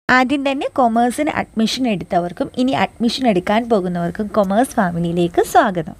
ആദ്യം തന്നെ കൊമേഴ്സിന് അഡ്മിഷൻ എടുത്തവർക്കും ഇനി അഡ്മിഷൻ എടുക്കാൻ പോകുന്നവർക്കും കൊമേഴ്സ് ഫാമിലിയിലേക്ക് സ്വാഗതം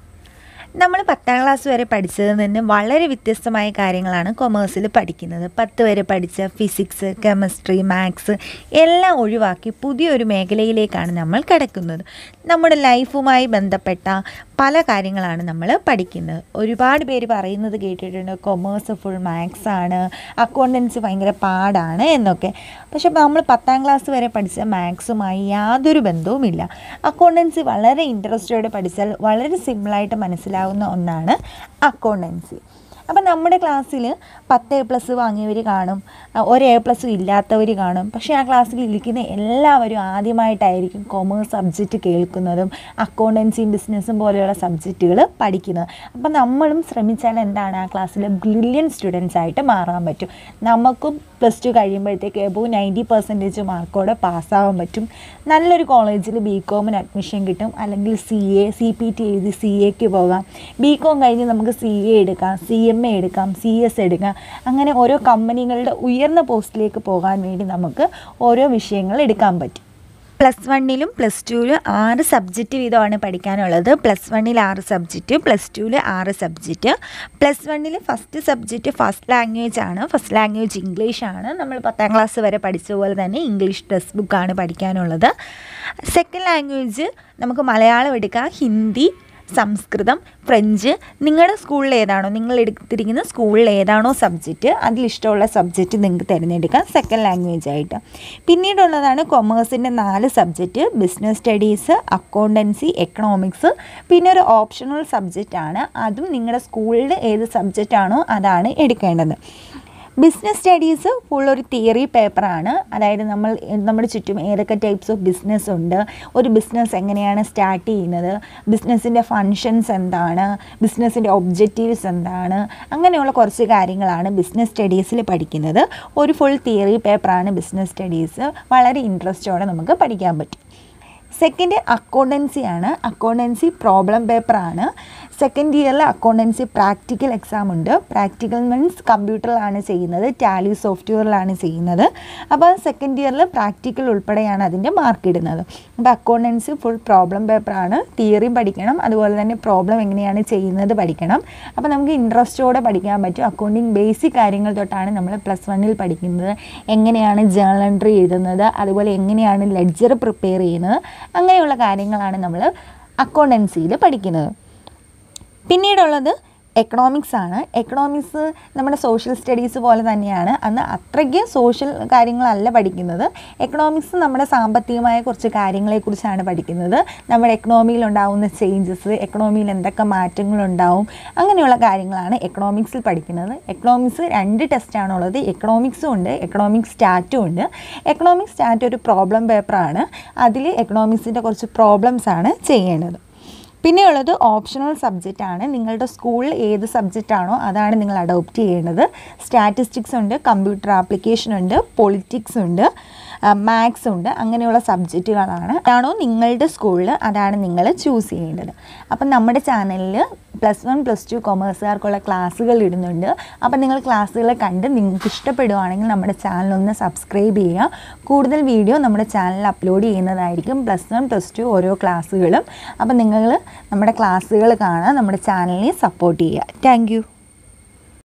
നമ്മൾ പത്താം ക്ലാസ് വരെ പഠിച്ചതിൽ നിന്ന് വളരെ വ്യത്യസ്തമായ കാര്യങ്ങളാണ് കൊമേഴ്സിൽ പഠിക്കുന്നത് പത്ത് വരെ പഠിച്ച ഫിസിക്സ് കെമിസ്ട്രി മാത്സ് എല്ലാം ഒഴിവാക്കി പുതിയൊരു മേഖലയിലേക്കാണ് നമ്മൾ കിടക്കുന്നത് നമ്മുടെ ലൈഫുമായി ബന്ധപ്പെട്ട പല കാര്യങ്ങളാണ് നമ്മൾ പഠിക്കുന്നത് ഒരുപാട് പേര് പറയുന്നത് കേട്ടിട്ടുണ്ട് കൊമേഴ്സ് ഫുൾ മാത്സ് ആണ് അക്കൗണ്ടൻസി ഭയങ്കര പാടാണ് എന്നൊക്കെ പക്ഷെ നമ്മൾ പത്താം ക്ലാസ് വരെ പഠിച്ച മാത്സുമായി യാതൊരു ബന്ധവുമില്ല അക്കൗണ്ടൻസി വളരെ ഇൻട്രസ്റ്റോടെ പഠിച്ചാൽ വളരെ സിമ്പിളായിട്ട് മനസ്സിലാവുന്ന ഒന്നാണ് അക്കൗണ്ടൻസി അപ്പം നമ്മുടെ ക്ലാസ്സിൽ പത്ത് എ പ്ലസ് വാങ്ങിയവർ കാണും അഹ് ഒരു എ പ്ലസ് ഇല്ലാത്തവർ കാണും പക്ഷേ ആ ക്ലാസ്സിൽ ഇരിക്കുന്ന എല്ലാവരും ആദ്യമായിട്ടായിരിക്കും കൊമേഴ്സ് സബ്ജക്റ്റ് കേൾക്കുന്നതും അക്കൗണ്ടൻസിയും ബിസിനസ്സും പോലെയുള്ള സബ്ജക്റ്റുകൾ പഠിക്കുന്നത് അപ്പം നമ്മളും ശ്രമിച്ചാൽ എന്താണ് ആ ക്ലാസ്സിൽ ബ്രില്യൻ സ്റ്റുഡൻസ് ആയിട്ട് മാറാൻ പറ്റും നമുക്കും പ്ലസ് ടു കഴിയുമ്പോഴത്തേക്ക് എബോവ് നയൻറ്റി പെർസെൻറ്റേജ് മാർക്കോടെ പാസ്സാവാൻ പറ്റും നല്ലൊരു കോളേജിൽ ബി കോമിന് അഡ്മിഷൻ കിട്ടും അല്ലെങ്കിൽ C A C P T എഴുതി സി എക്ക് പോകാം ബി കോം കഴിഞ്ഞ് നമുക്ക് സി എ എടുക്കാം സി എം എ എടുക്കാം സി എസ് എടുക്കാം അങ്ങനെ ഓരോ കമ്പനികളുടെ ഉയർന്ന പോസ്റ്റിലേക്ക് പോകാൻ വേണ്ടി നമുക്ക് ഓരോ വിഷയങ്ങൾ എടുക്കാൻ പറ്റും പ്ലസ് വണ്ണിലും പ്ലസ് ടുവിലും ആറ് സബ്ജക്റ്റ് വീതമാണ് പഠിക്കാനുള്ളത് പ്ലസ് വണ്ണിൽ ആറ് സബ്ജക്റ്റ് പ്ലസ് ടുവിൽ ആറ് സബ്ജക്റ്റ് പ്ലസ് വണ്ണിൽ ഫസ്റ്റ് സബ്ജക്റ്റ് ഫസ്റ്റ് ലാംഗ്വേജ് ആണ് ഫസ്റ്റ് ലാംഗ്വേജ് ഇംഗ്ലീഷ് ആണ് നമ്മൾ പത്താം ക്ലാസ് വരെ പഠിച്ച പോലെ തന്നെ ഇംഗ്ലീഷ് ടെക്സ്റ്റ് ബുക്കാണ് പഠിക്കാനുള്ളത് സെക്കൻഡ് ലാംഗ്വേജ് നമുക്ക് മലയാളം എടുക്കാം ഹിന്ദി സംസ്കൃതം ഫ്രഞ്ച് നിങ്ങളുടെ സ്കൂളിൽ ഏതാണോ നിങ്ങൾ എടുത്തിരിക്കുന്ന സ്കൂളിൽ ഏതാണോ സബ്ജക്റ്റ് അതിലിഷ്ടമുള്ള സബ്ജക്റ്റ് നിങ്ങൾക്ക് തിരഞ്ഞെടുക്കാം സെക്കൻഡ് ലാംഗ്വേജ് ആയിട്ട് പിന്നീടുള്ളതാണ് കൊമേഴ്സിൻ്റെ നാല് subject business studies accountancy economics പിന്നെ ഒരു ഓപ്ഷണൽ സബ്ജക്റ്റ് ആണ് അതും നിങ്ങളുടെ സ്കൂളിൽ ഏത് സബ്ജക്റ്റ് ആണോ അതാണ് എടുക്കേണ്ടത് ബിസിനസ് സ്റ്റഡീസ് ഫുൾ ഒരു തിയറി പേപ്പറാണ് അതായത് നമ്മൾ നമ്മുടെ ചുറ്റും ഏതൊക്കെ ടൈപ്സ് ഓഫ് ബിസിനസ് ഉണ്ട് ഒരു ബിസിനസ് എങ്ങനെയാണ് സ്റ്റാർട്ട് ചെയ്യുന്നത് ബിസിനസ്സിൻ്റെ ഫങ്ഷൻസ് എന്താണ് ബിസിനസ്സിൻ്റെ ഒബ്ജക്റ്റീവ്സ് എന്താണ് അങ്ങനെയുള്ള കുറച്ച് കാര്യങ്ങളാണ് ബിസിനസ് സ്റ്റഡീസിൽ പഠിക്കുന്നത് ഒരു ഫുൾ തിയറി പേപ്പറാണ് ബിസിനസ് സ്റ്റഡീസ് വളരെ ഇൻട്രസ്റ്റോടെ നമുക്ക് പഠിക്കാൻ പറ്റും സെക്കൻഡ് അക്കൗണ്ടൻസി ആണ് അക്കൗണ്ടൻസി പ്രോബ്ലം പേപ്പറാണ് സെക്കൻഡ് ഇയറിൽ അക്കൗണ്ടൻസി പ്രാക്ടിക്കൽ എക്സാം ഉണ്ട് പ്രാക്ടിക്കൽ മീൻസ് കമ്പ്യൂട്ടറിലാണ് ചെയ്യുന്നത് ടാലി സോഫ്റ്റ്വെയറിലാണ് ചെയ്യുന്നത് അപ്പോൾ സെക്കൻഡ് ഇയറിൽ പ്രാക്ടിക്കൽ ഉൾപ്പെടെയാണ് അതിൻ്റെ മാർക്ക് ഇടുന്നത് അപ്പോൾ അക്കൗണ്ടൻസി ഫുൾ പ്രോബ്ലം പേപ്പറാണ് തിയറിയും പഠിക്കണം അതുപോലെ തന്നെ പ്രോബ്ലം എങ്ങനെയാണ് ചെയ്യുന്നത് പഠിക്കണം അപ്പോൾ നമുക്ക് ഇൻട്രസ്റ്റോടെ പഠിക്കാൻ പറ്റും അക്കൗണ്ടിങ് ബേസിക് കാര്യങ്ങൾ തൊട്ടാണ് നമ്മൾ പ്ലസ് വണ്ണിൽ പഠിക്കുന്നത് എങ്ങനെയാണ് ജേണൽ എൻട്രി എഴുതുന്നത് അതുപോലെ എങ്ങനെയാണ് ലെഡ്ജർ പ്രിപ്പയർ ചെയ്യുന്നത് അങ്ങനെയുള്ള കാര്യങ്ങളാണ് നമ്മൾ അക്കൗണ്ടൻസിയിൽ പഠിക്കുന്നത് പിന്നീടുള്ളത് എക്കണോമിക്സ് ആണ് എക്കണോമിക്സ് നമ്മുടെ സോഷ്യൽ സ്റ്റഡീസ് പോലെ തന്നെയാണ് അന്ന് അത്രയ്ക്ക് സോഷ്യൽ കാര്യങ്ങളല്ല പഠിക്കുന്നത് എക്കണോമിക്സ് നമ്മുടെ സാമ്പത്തികമായ കുറച്ച് കാര്യങ്ങളെക്കുറിച്ചാണ് പഠിക്കുന്നത് നമ്മുടെ എക്കണോമിയിൽ ഉണ്ടാകുന്ന ചേഞ്ചസ് എക്കണോമിയിൽ എന്തൊക്കെ മാറ്റങ്ങളുണ്ടാവും അങ്ങനെയുള്ള കാര്യങ്ങളാണ് എക്കണോമിക്സിൽ പഠിക്കുന്നത് എക്കണോമിക്സ് രണ്ട് ടെസ്റ്റാണുള്ളത് എക്കണോമിക്സും ഉണ്ട് എക്കണോമിക്സ് സ്റ്റാറ്റും ഉണ്ട് എക്കണോമിക്സ് സ്റ്റാറ്റ് ഒരു പ്രോബ്ലം പേപ്പറാണ് അതിൽ എക്കണോമിക്സിൻ്റെ കുറച്ച് പ്രോബ്ലംസ് ആണ് ചെയ്യേണ്ടത് പിന്നെയുള്ളത് ഓപ്ഷണൽ സബ്ജക്റ്റ് ആണ് നിങ്ങളുടെ സ്കൂളിൽ ഏത് സബ്ജക്റ്റ് ആണോ അതാണ് നിങ്ങൾ അഡോപ്റ്റ് ചെയ്യേണ്ടത് സ്റ്റാറ്റിസ്റ്റിക്സ് ഉണ്ട് കമ്പ്യൂട്ടർ ആപ്ലിക്കേഷൻ ഉണ്ട് പൊളിറ്റിക്സ് ഉണ്ട് മാത്സ് ഉണ്ട് അങ്ങനെയുള്ള സബ്ജക്റ്റുകളാണ് അതാണോ നിങ്ങളുടെ സ്കൂളിൽ അതാണ് നിങ്ങൾ ചൂസ് ചെയ്യേണ്ടത് അപ്പം നമ്മുടെ ചാനലിൽ പ്ലസ് വൺ പ്ലസ് ടു കൊമേഴ്സുകാർക്കുള്ള ക്ലാസ്സുകൾ ഇടുന്നുണ്ട് അപ്പം നിങ്ങൾ ക്ലാസ്സുകൾ കണ്ട് നിങ്ങൾക്ക് ഇഷ്ടപ്പെടുവാണെങ്കിൽ നമ്മുടെ ചാനൽ ഒന്ന് സബ്സ്ക്രൈബ് ചെയ്യുക കൂടുതൽ വീഡിയോ നമ്മുടെ ചാനലിൽ അപ്ലോഡ് ചെയ്യുന്നതായിരിക്കും പ്ലസ് വൺ പ്ലസ് ടു ഓരോ ക്ലാസ്സുകളും അപ്പം നിങ്ങൾ നമ്മുടെ ക്ലാസ്സുകൾ കാണാൻ നമ്മുടെ ചാനലിനെ സപ്പോർട്ട് ചെയ്യുക താങ്ക്